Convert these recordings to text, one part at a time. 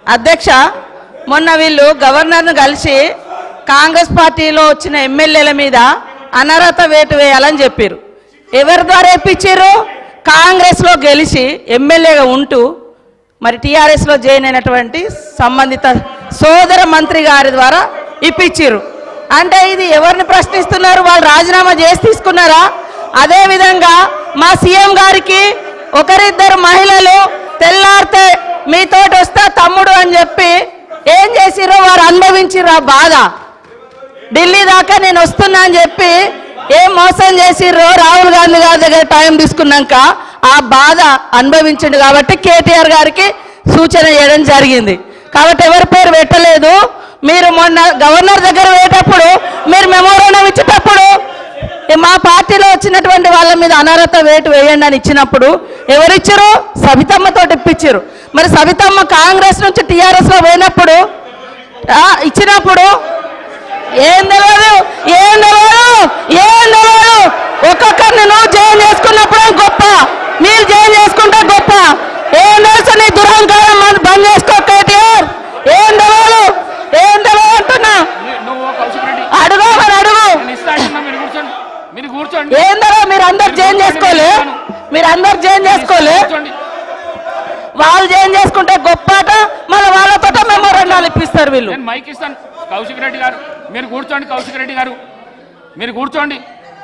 అధ్యక్ష మొన్న వీళ్ళు గవర్నర్ను కలిసి కాంగ్రెస్ పార్టీలో వచ్చిన ఎమ్మెల్యేల మీద అనర్హత వేటు వేయాలని చెప్పారు ఎవరి ద్వారా ఇప్పించారు కాంగ్రెస్లో గెలిచి ఎమ్మెల్యేగా ఉంటూ మరి టీఆర్ఎస్లో జాయిన్ అయినటువంటి సంబంధిత సోదర మంత్రి గారి ద్వారా ఇప్పించారు అంటే ఇది ఎవరిని ప్రశ్నిస్తున్నారు వాళ్ళు రాజీనామా చేసి తీసుకున్నారా అదేవిధంగా మా సీఎం గారికి ఒకరిద్దరు మహిళలు తెల్లారితే మీతోటి వస్తా తమ్ముడు అని చెప్పి ఏం చేసిరో వారు అనుభవించిర్రు ఆ బాధ ఢిల్లీ దాకా నేను వస్తున్నా అని చెప్పి ఏం మోసం చేసిర్రో రాహుల్ గాంధీ గారి దగ్గర టైం తీసుకున్నాక ఆ బాధ అనుభవించిండు కాబట్టి కేటీఆర్ గారికి సూచన చేయడం జరిగింది కాబట్టి ఎవరి పేరు పెట్టలేదు మీరు మొన్న గవర్నర్ దగ్గర పోయేటప్పుడు మీరు మెమోరాండం ఇచ్చేటప్పుడు ఏ మా పార్టీలో వచ్చినటువంటి వాళ్ళ మీద అనర్హత వేటు వేయండి అని ఇచ్చినప్పుడు ఎవరిచ్చారు సబితమ్మతో ఇప్పించారు మరి సబితమ్మ కాంగ్రెస్ నుంచి టీఆర్ఎస్ లో పోయినప్పుడు ఆ, ఇచ్చినప్పుడు ఏం తెలియదు ఏం తెలియదు ఏం తెలియదు ఒక్కొక్కరిని నువ్వు జైలు చేసుకున్నప్పుడు గొప్ప మీరు జైలు చేసుకుంటే గొప్ప ఏం తెలుసు నీ దురహంకారం మన బంద్ చేసుకో కేటీఆర్ ఏం తెలియదు ఏం తెలియదు అంటున్నా మీ- నువ్వు కౌశిక్ రెడ్డి అడుగు మరి అడుగు నేను ఇస్తా అంటున్నా, మీరు కూర్చోండి మీరు కూర్చోండి ఏం తెలియదు మీరు అందరు జైలు చేసుకోలే మీరు అందరు జైలు చేసుకోలే కూర్చోండి వాళ్ళు జైలు చేసుకుంటే గొప్ప అట మళ్ళీ వాళ్ళతో మెమోరాండాలు ఇప్పిస్తారు వీళ్ళు నేను మైక్ ఇస్తాను కౌశిక్ రెడ్డి గారు మీరు కూర్చోండి కౌశిక్ రెడ్డి గారు మీరు కూర్చోండి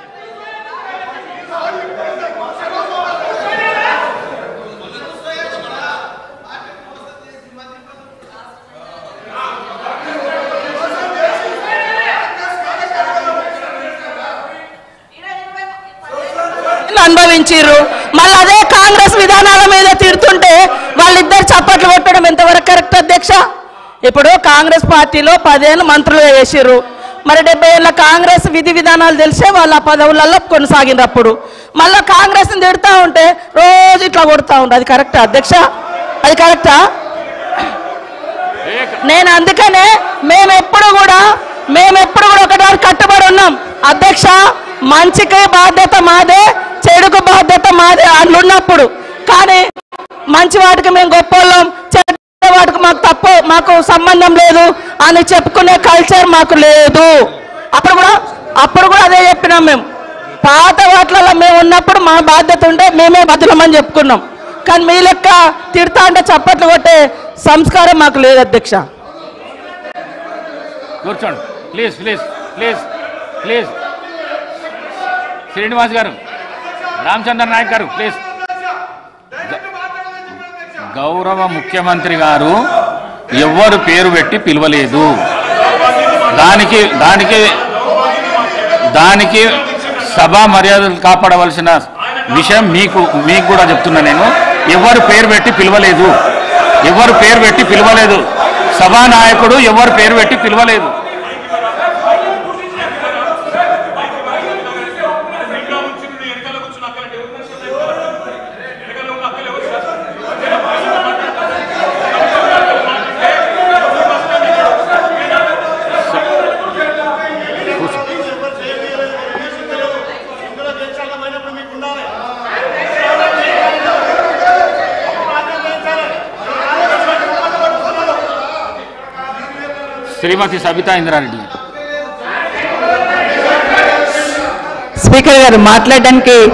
అనుభవించిర్రు మళ్ళీ అదే కాంగ్రెస్ విధానాల మీద తిడుతుంటే వాళ్ళిద్దరు చప్పట్లు కొట్టడం ఎంతవరకు కరెక్ట్ అధ్యక్ష ఇప్పుడు కాంగ్రెస్ పార్టీలో పదేళ్ళు మంత్రులుగా చేసిర్రు మరి డెబ్బై ఏళ్ళ కాంగ్రెస్ విధి విధానాలు తెలిసే వాళ్ళ ఆ పదవులలో కొనసాగిన అప్పుడు మళ్ళీ కాంగ్రెస్ని తిడుతూ ఉంటే రోజు ఇట్లా కొడుతూ ఉండే అది కరెక్టా అధ్యక్ష అది కరెక్టా నేను అందుకనే మేము ఎప్పుడు కూడా మేము ఎప్పుడు కూడా ఒకటి కట్టుబడి ఉన్నాం అధ్యక్ష మంచికి బాధ్యత మాదే చెడుకు బాధ్యత మాదే అట్లున్నప్పుడు కానీ మంచి వాటికి మేము గొప్పోళ్ళం చెడ్డ వాటికి మాకు తప్పు మాకు సంబంధం లేదు అని చెప్పుకునే కల్చర్ మాకు లేదు అప్పుడు కూడా అప్పుడు కూడా అదే చెప్పినాం మేము పాత వాటిలలో మేము ఉన్నప్పుడు మా బాధ్యత ఉంటే మేమే బదులమని చెప్పుకున్నాం కానీ మీ లెక్క తిడతా అంటే చప్పట్లు కొట్టే సంస్కారం మాకు లేదు అధ్యక్ష కూర్చోండి please please please please Srinivas గారు రామచంద్ర నాయక్ గారు ప్లీజ్ గ- గౌరవ ముఖ్యమంత్రి గారు ఎవ్వరు పేరు పెట్టి పిలవలేదు దానికి దానికి దానికి సభా మర్యాదలు కాపాడవలసిన విషయం మీకు మీకు కూడా చెప్తున్నా నేను ఎవరు పేరు పెట్టి పిలవలేదు ఎవరు పేరు పెట్టి పిలవలేదు సభా నాయకుడు ఎవరు పేరు పెట్టి పిలవలేదు శ్రీమతి సబితా ఇంద్రారెడ్డి గారు స్పీకర్ గారు మాట్లాడడానికి